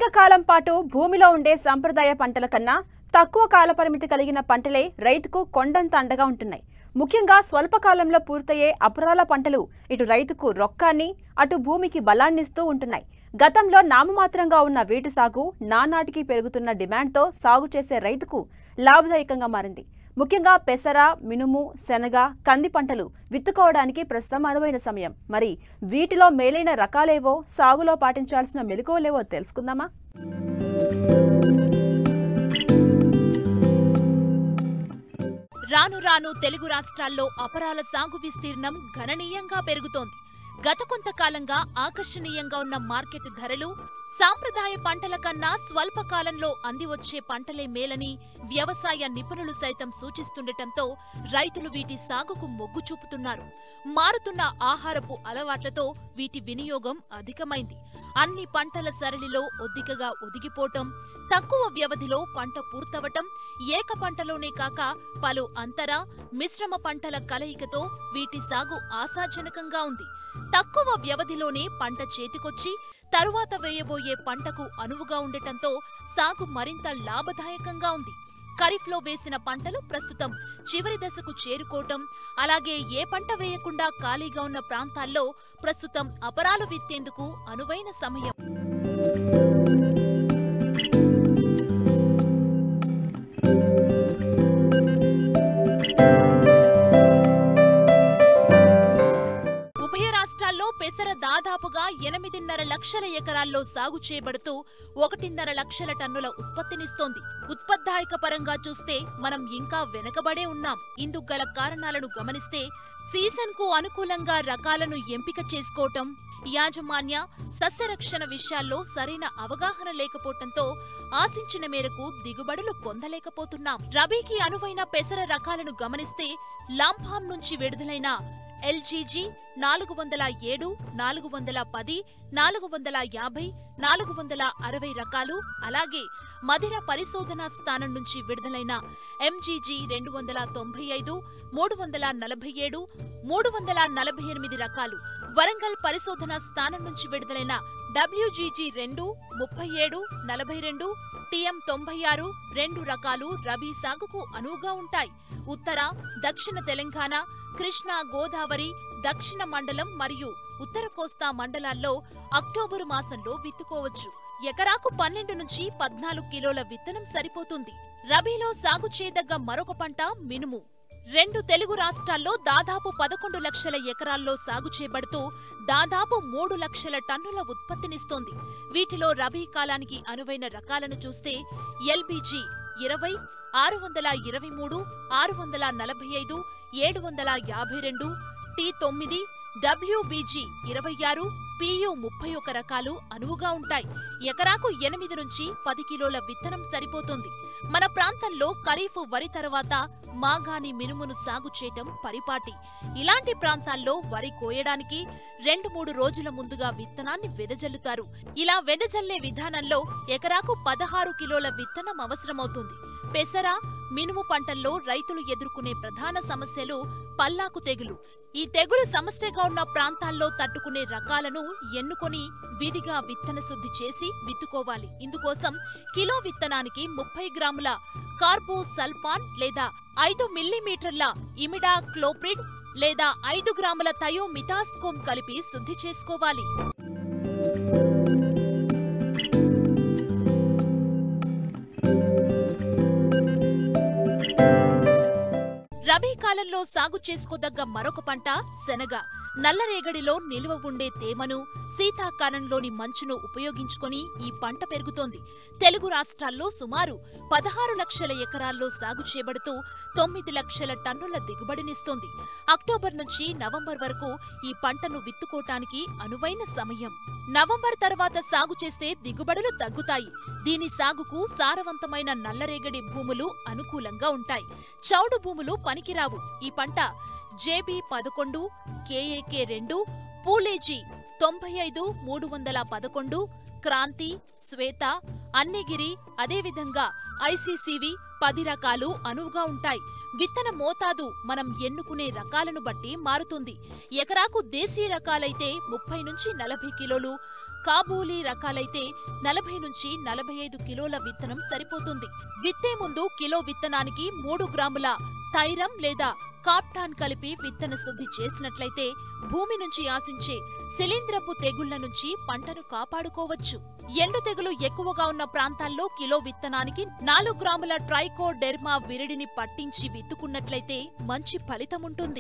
దీర్ఘకాలం పాటు భూమిలో ఉండే సంప్రదాయ పంటల కన్నా తక్కువ కాలపరిమితి కలిగిన పంటలే రైతుకు కొండంత అండగా ఉంటున్నాయి ముఖ్యంగా స్వల్పకాలంలో పూర్తయ్యే అపరాల పంటలు ఇటు రైతుకు రొక్కాన్ని అటు భూమికి బలాన్నిస్తూ ఉంటున్నాయి గతంలో నామమాత్రంగా ఉన్న వీటి సాగు నానాటికి పెరుగుతున్న డిమాండ్తో సాగు చేసే రైతుకు లాభదాయకంగా మారింది ముఖ్యంగా పెసర మినుము శనగ కంది పంటలు విత్తుకోవడానికి ప్రస్తుతం అనువైన సమయం మరి వీటిలో మేలైన రకాలేవో సాగులో పాటించాల్సిన మెలకువలేవో తెలుసుకుందామా రాను రాను తెలుగు రాష్ట్రాల్లో అపరాల సాగు విస్తీర్ణం గణనీయంగా పెరుగుతోంది గత కొంతకాలంగా ఆకర్షణీయంగా ఉన్న మార్కెట్ ధరలు సాంప్రదాయ పంటల కన్నా స్వల్ప కాలంలో అందివచ్చే పంటలే మేలని వ్యవసాయ నిపుణులు సైతం సూచిస్తుండటంతో రైతులు వీటి సాగుకు మొగ్గు చూపుతున్నారు మారుతున్న ఆహారపు అలవాట్లతో వీటి వినియోగం అధికమైంది అన్ని పంటల సరళిలో ఒద్దికగా ఒదిగిపోవటం తక్కువ వ్యవధిలో పంట పూర్తవటం ఏక పంటలోనే కాక పలు అంతర మిశ్రమ పంటల కలయికతో వీటి సాగు ఆశాజనకంగా ఉంది తక్కువ వ్యవధిలోనే పంట చేతికొచ్చి తరువాత వేయబోయే పంటకు అనువుగా ఉండటంతో సాగు మరింత లాభదాయకంగా ఉంది ఖరీఫ్లో వేసిన పంటలు ప్రస్తుతం చివరి దశకు చేరుకోవటం అలాగే ఏ పంట వేయకుండా ఖాళీగా ఉన్న ప్రాంతాల్లో ప్రస్తుతం అపరాలు విత్తేందుకు అనువైన సమయం ఉభయ రాష్ట్రాల్లో పెసర దాదాపుగా ఎనిమిదిన్నర లక్షల ఎకరాల్లో సాగు చేయబడుతూ ఒకటిన్నర లక్షల టన్నుల ఉత్పత్తినిస్తోంది ఉత్పత్తాయక పరంగా చూస్తే మనం ఇంకా వెనకబడే ఉన్నాం ఇందుకు గల కారణాలను గమనిస్తే సీజన్ కు అనుకూలంగా రకాలను ఎంపిక చేసుకోవటం యాజమాన్య సస్యరక్షణ విషయాల్లో సరైన అవగాహన లేకపోవటంతో ఆశించిన మేరకు దిగుబడులు పొందలేకపోతున్నాం రబీకి అనువైన పెసర రకాలను గమనిస్తే లాంఫాం నుంచి విడుదలైన ఎల్జీజీ నాలుగు వందల ఏడు నాలుగు వందల పది నాలుగు వందల యాభై నాలుగు వందల అరవై రకాలు అలాగే మధిర పరిశోధనా స్థానం నుంచి విడుదలైన ఎంజీజీ రెండు వందల తొంభై ఐదు మూడు వందల నలభై ఏడు మూడు వందల నలభై ఎనిమిది రకాలు వరంగల్ పరిశోధనా స్థానం నుంచి విడుదలైన డబ్ల్యూజీజీ రెండు ముప్పై ఏడు నలభై రెండు టిఎం తొంభై ఆరు రెండు రకాలు రబీ సాగుకు అనువుగా ఉంటాయి ఉత్తర దక్షిణ తెలంగాణ కృష్ణా గోదావరి దక్షిణ మండలం మరియు ఉత్తర కోస్తా మండలాల్లో అక్టోబరు మాసంలో విత్తుకోవచ్చు ఎకరాకు పన్నెండు నుంచి పద్నాలుగు కిలోల విత్తనం సరిపోతుంది రబీలో సాగు చేయదగ్గ మరొక పంట మినుము రెండు తెలుగు రాష్ట్రాల్లో దాదాపు పదకొండు లక్షల ఎకరాల్లో సాగు చేయబడుతూ దాదాపు మూడు లక్షల టన్నుల ఉత్పత్తినిస్తోంది వీటిలో రబీ కాలానికి అనువైన రకాలను చూస్తే ఎల్బీజీ ఇరవై ఆరు వందల ఇరవై మూడు ఆరు వందల నలభై ఐదు ఏడు వందల యాభై రెండు టీ తొమ్మిది డబ్ల్యూబీజీ ఇరవై ఆరు పియు ముప్పై ఒక రకాలు అనువుగా ఉంటాయి ఎకరాకు ఎనిమిది నుంచి పది కిలోల విత్తనం సరిపోతుంది మన ప్రాంతంలో ఖరీఫ్ వరి తర్వాత మాగాని మినుమును సాగు చేయటం పరిపాటి ఇలాంటి ప్రాంతాల్లో వరి కోయడానికి రెండు మూడు రోజుల ముందుగా విత్తనాన్ని వెదజల్లుతారు ఇలా వెదజల్లే విధానంలో ఎకరాకు పదహారు కిలోల విత్తనం అవసరమవుతుంది పెసర మినుము పంటల్లో రైతులు ఎదుర్కొనే ప్రధాన సమస్యలు పల్లాకు తెగులు ఈ తెగులు సమస్యగా ఉన్న ప్రాంతాల్లో తట్టుకునే రకాలను ఎన్నుకొని విధిగా విత్తన శుద్ధి చేసి విత్తుకోవాలి ఇందుకోసం కిలో విత్తనానికి ముప్పై గ్రాముల కార్బో సల్ఫాన్ లేదా ఐదు మిల్లీమీటర్ల ఇమిడా క్లోప్రిడ్ లేదా ఐదు గ్రాముల థయోమిథాస్కోమ్ కలిపి శుద్ధి చేసుకోవాలి రబీ కాలంలో సాగు చేసుకోదగ్గ మరొక పంట శనగ నల్లరేగడిలో నిల్వ ఉండే తేమను శీతాకాలంలోని మంచును ఉపయోగించుకొని ఈ పంట పెరుగుతోంది తెలుగు రాష్ట్రాల్లో సుమారు పదహారు లక్షల ఎకరాల్లో సాగు చేయబడుతూ తొమ్మిది లక్షల టన్నుల దిగుబడినిస్తోంది అక్టోబర్ నుంచి నవంబర్ వరకు ఈ పంటను విత్తుకోటానికి అనువైన సమయం నవంబర్ తర్వాత సాగు చేస్తే దిగుబడులు తగ్గుతాయి దీని సాగుకు సారవంతమైన నల్లరేగడి భూములు అనుకూలంగా ఉంటాయి చౌడు భూములు పనికిరావు ఈ పంట జేబీ పదకొండు కేఏకే రెండు పూలేజీ తొంభై ఐదు మూడు వందల పదకొండు క్రాంతి శ్వేత అన్నిగిరి అదేవిధంగా ఐసీసీవి పది రకాలు అనువుగా ఉంటాయి విత్తన మోతాదు మనం ఎన్నుకునే రకాలను బట్టి మారుతుంది ఎకరాకు దేశీ రకాలైతే ముప్పై నుంచి నలభై కిలోలు కాబూలీ రకాలైతే నలభై నుంచి నలభై ఐదు కిలోల విత్తనం సరిపోతుంది విత్తే ముందు కిలో విత్తనానికి మూడు గ్రాముల థైరం లేదా కాప్టాన్ కలిపి విత్తన శుద్ధి చేసినట్లయితే భూమి నుంచి ఆశించే శిలీంద్రపు తెగుళ్ల నుంచి పంటను కాపాడుకోవచ్చు ఎండు తెగులు ఎక్కువగా ఉన్న ప్రాంతాల్లో కిలో విత్తనానికి నాలుగు గ్రాముల ట్రైకోడెర్మా విరిడిని పట్టించి విత్తుకున్నట్లయితే మంచి ఫలితం ఉంటుంది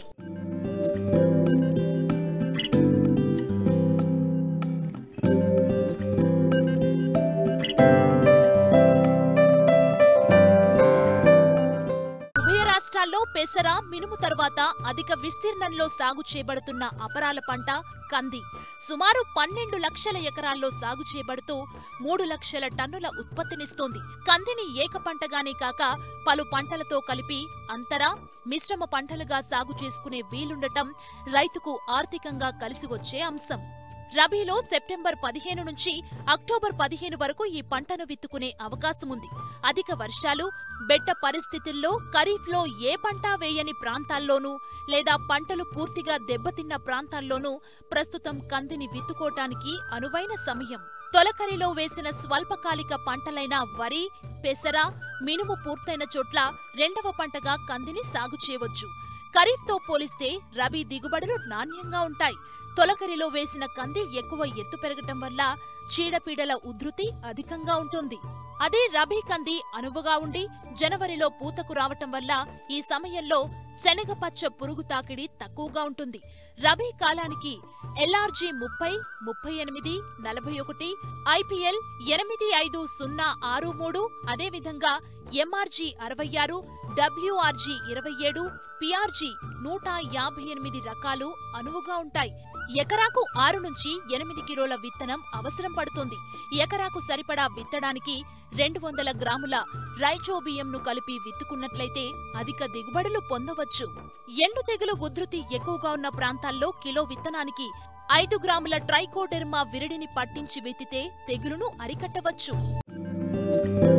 ఉభయ రాష్ట్రాల్లో పెసర మినుము తర్వాత అధిక విస్తీర్ణంలో సాగు చేయబడుతున్న అపరాల పంట కంది సుమారు పన్నెండు లక్షల ఎకరాల్లో సాగు చేయబడుతూ మూడు లక్షల టన్నుల ఉత్పత్తినిస్తోంది కందిని ఏక పంటగానే కాక పలు పంటలతో కలిపి అంతరా మిశ్రమ పంటలుగా సాగు చేసుకునే వీలుండటం రైతుకు ఆర్థికంగా కలిసి వచ్చే అంశం రబీలో సెప్టెంబర్ పదిహేను నుంచి అక్టోబర్ పదిహేను వరకు ఈ పంటను విత్తుకునే అవకాశం ఉంది అధిక వర్షాలు బెట్ట పరిస్థితుల్లో ఖరీఫ్లో ఏ పంట వేయని ప్రాంతాల్లోనూ లేదా పంటలు పూర్తిగా దెబ్బతిన్న ప్రాంతాల్లోనూ ప్రస్తుతం కందిని విత్తుకోటానికి అనువైన సమయం తొలకరిలో వేసిన స్వల్పకాలిక పంటలైన వరి పెసర మినుము పూర్తయిన చోట్ల రెండవ పంటగా కందిని సాగు చేయవచ్చు ఖరీఫ్తో పోలిస్తే రబీ దిగుబడులు నాణ్యంగా ఉంటాయి తొలకరిలో వేసిన కంది ఎక్కువ ఎత్తు పెరగటం వల్ల చీడపీడల ఉధృతి అధికంగా ఉంటుంది అదే రబీ కంది అనువుగా ఉండి జనవరిలో పూతకు రావటం వల్ల ఈ సమయంలో శనగపచ్చ పురుగు తాకిడి తక్కువగా ఉంటుంది రబీ కాలానికి ఎల్ఆర్జీ ముప్పై ముప్పై ఎనిమిది నలభై ఒకటి ఐపీఎల్ ఎనిమిది ఐదు సున్నా ఆరు మూడు అదేవిధంగా ఎంఆర్జీ అరవై ఆరు డబ్ల్యూఆర్జీ ఇరవై ఏడు పిఆర్జీ నూట యాభై ఎనిమిది రకాలు అనువుగా ఉంటాయి ఎకరాకు ఆరు నుంచి ఎనిమిది కిలోల విత్తనం అవసరం పడుతుంది ఎకరాకు సరిపడా విత్తడానికి రెండు వందల గ్రాముల రైజోబియంను కలిపి విత్తుకున్నట్లయితే అధిక దిగుబడులు పొందవచ్చు ఎండు తెగులు ఉధృతి ఎక్కువగా ఉన్న ప్రాంతాల్లో కిలో విత్తనానికి ఐదు గ్రాముల ట్రైకోడెర్మా విరిడిని పట్టించి విత్తితే తెగులును అరికట్టవచ్చు